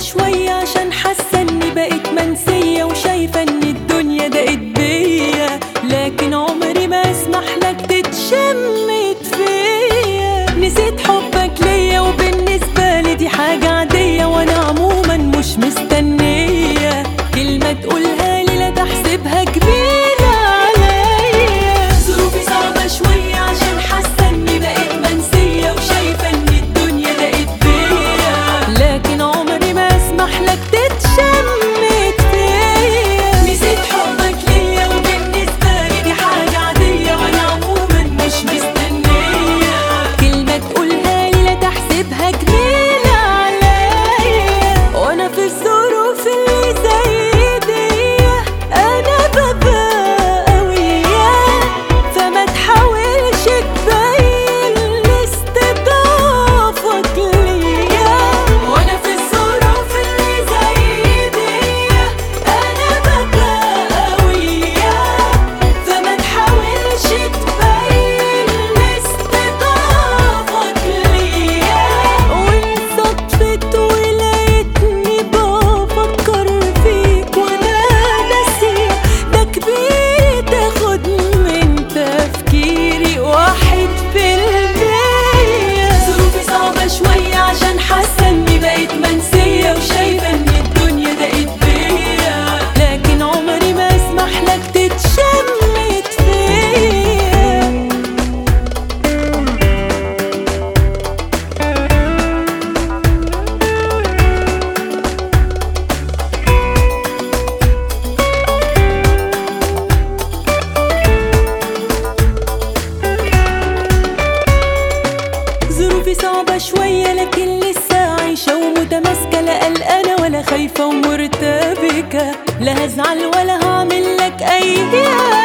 شوية عشان حاسة اني بقيت منسية وشايفة ان الدنيا ضاقت بيا لكن عمري ما اسمح لك تتشمت فيا نسيت حبك ليا وبالنسبة لي دي حاجة عادية وانا عموما مش مستنية كلمة تقولها لي لا تحسبها كبيرة عليا ظروفي صعبة شوية عشان حاسة اني بقيت منسية وشايفة ان الدنيا ضاقت بيا لكن عمري ما اسمح لك تتشمت فيا نسيت حبك ليا وبالنسبة لي دي حاجة عادية وانا عموما مش مستنية كلمة تقولها لي لا تحسبها جميلة عليا وانا في الظروف اللي زي دي انا ببقى قوية فما تحاولش تبين استضافك ليا وانا في الظروف اللي زي دي انا ببقى قوية فما تحاولش تبين استضافك ليا وان صدفت ولقيتني بفكر فيك وانا ناسي ده كبير تاخد من تفكيري واحد في المية ظروفي صعبة شوية عشان حاسة اني بقيت منسية وشايفة ان الدنيا ضاقت بيا لكن عمري ما اسمح لك تتشمت فيا ظروفي صعبة شوية لكن لسه عايشة ومتماسكة لا قلقانة ولا خايفة ومرتبكة لا هزعل ولا هعمل لك أي